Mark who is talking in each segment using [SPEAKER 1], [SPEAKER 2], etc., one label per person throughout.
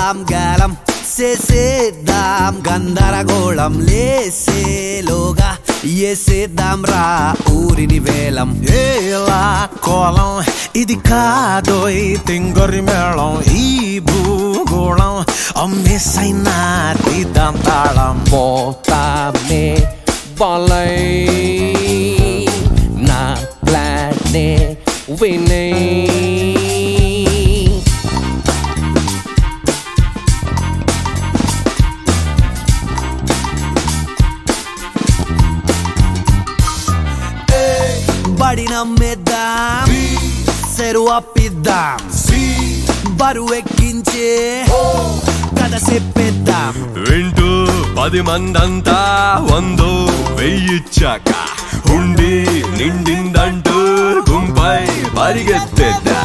[SPEAKER 1] చేసేద్దాం గాలం చేసేద్దాం గందరగోళం లేసేలోగా వేసేద్దాం రా ఊరిని వేలం
[SPEAKER 2] ఏలా కోలం ఇది కాదోయ్ తింగరి మేళం ఈ భూగోళం అమ్మేసైనా తీద్దాం తాళం
[SPEAKER 3] పోతామే బాలై నా ప్లానే వినయ్
[SPEAKER 1] బడి నమ్మేద్దాం సెరువు అప్పిద్దాం బరువు ఎక్కించే కథ చెప్పేద్దాం
[SPEAKER 4] వింటూ పది మందంతా వందో వెయ్యిచ్చాక ఉండి నిండిందంటూ గుంపై పరిగెత్తేద్దాం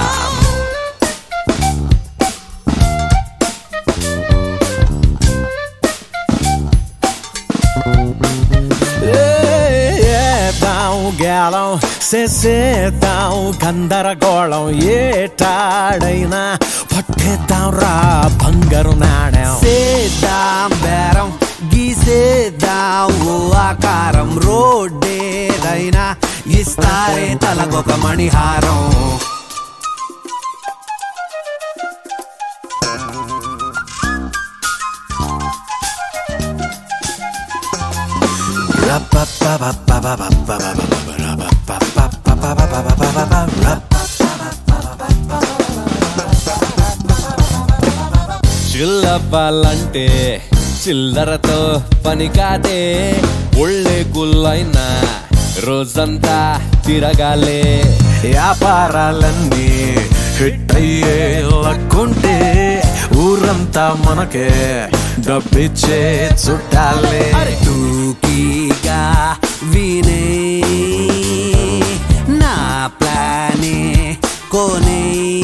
[SPEAKER 2] ఏదాం గేళం చేసేద్దాం గందరగోళం ఏటాడైనా పట్టేద్దాం రా బంగారు నాణ్యం
[SPEAKER 1] చేద్దాం బేరం గీసేద్దాం ఓ ఆకారం రోడ్డేదైనా ఇస్తారే తలకొక మణిహారం
[SPEAKER 3] చిల్లవ్వాలంటే చిల్లరతో పని కాదే ఒళ్ళే గుల్లైనా రోజంతా తిరగాలే
[SPEAKER 2] వ్యాపారాలన్నీ హిట్ అయ్యే లక్కుంటే ఊరంతా మనకే డబ్బిచ్చే చుట్టాలే
[SPEAKER 1] టూకీగా వినే నా ప్లానే కొనే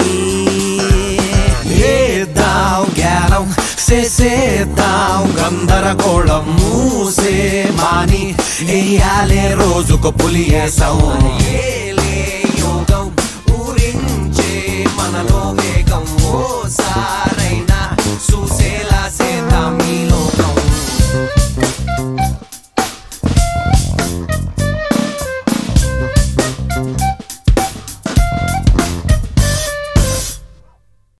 [SPEAKER 2] ఏదాం గేలం చేసేద్దాం గందరగోళం మూసే మాని వెయ్యాలే రోజుకు పులియేసాం